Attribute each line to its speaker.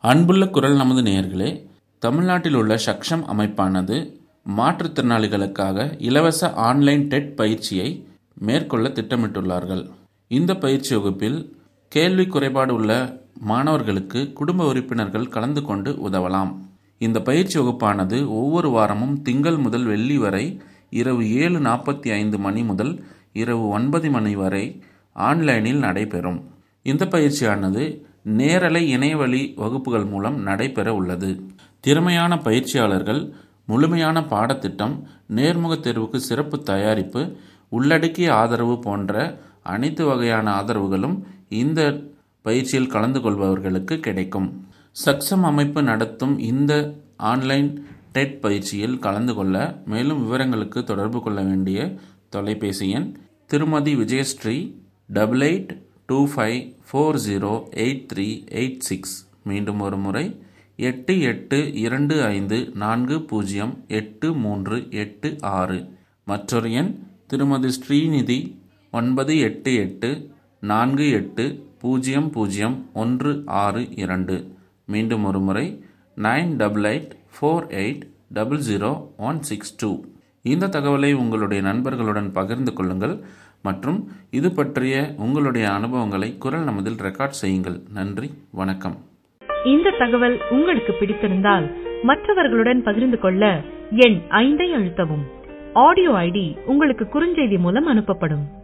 Speaker 1: அன்புள்ள குரல் நமது நேயர்களே தமிழ்நாட்டில் உள்ள சக்ஷம் அமைப்பானது மாற்றுத்திறனாளிகளுக்காக இலவச ஆன்லைன் டெட் பயிற்சியை மேற்கொள்ள திட்டமிட்டுள்ளார்கள் இந்த பயிற்சி வகுப்பில் கேள்வி குறைபாடு உள்ள மாணவர்களுக்கு குடும்ப உறுப்பினர்கள் கலந்து கொண்டு உதவலாம் இந்த பயிற்சி வகுப்பானது ஒவ்வொரு வாரமும் திங்கள் முதல் வெள்ளி வரை இரவு ஏழு நாற்பத்தி ஐந்து மணி முதல் இரவு ஒன்பது மணி வரை ஆன்லைனில் நடைபெறும் இந்த பயிற்சியானது நேரலை இணையவழி வகுப்புகள் மூலம் நடைபெற உள்ளது திறமையான பயிற்சியாளர்கள் முழுமையான பாடத்திட்டம் நேர்முக தேர்வுக்கு சிறப்பு தயாரிப்பு உள்ளடக்கிய ஆதரவு போன்ற அனைத்து வகையான ஆதரவுகளும் இந்த பயிற்சியில் கலந்து கொள்பவர்களுக்கு கிடைக்கும் சக்சம் அமைப்பு நடத்தும் இந்த ஆன்லைன் டெட் பயிற்சியில் கலந்து கொள்ள மேலும் விவரங்களுக்கு தொடர்பு கொள்ள வேண்டிய தொலைபேசி எண் திருமதி Vijayasri double eight two five four zero eight three eight six மீண்டும் ஒரு முறை எட்டு எட்டு இரண்டு ஐந்து நான்கு பூஜ்ஜியம் எட்டு மூன்று எட்டு ஆறு மற்றொரு எண் திருமதி ஸ்ரீநிதி ஒன்பது எட்டு எட்டு நான்கு எட்டு பூஜ்ஜியம் பூஜ்ஜியம் ஒன்று ஆறு இரண்டு மீண்டும் ஒரு முறை nine double eight four eight double zero one six two இந்த தகவலை உங்களுடைய நண்பர்களுடன் பகிர்ந்து கொள்ளுங்கள் மற்றும் இது பற்றிய உங்களுடைய அனுபவங்களை குரல் நமதில் ரெக்கார்ட் செய்யுங்கள் நன்றி வணக்கம்
Speaker 2: இந்த தகவல் உங்களுக்கு பிடித்திருந்தால் மற்றவர்களுடன் பகிர்ந்து கொள்ள எண் ஐந்தை அழுத்தவும் ஆடியோ ஐடி உங்களுக்கு குறுஞ்செய்தி மூலம் அனுப்பப்படும்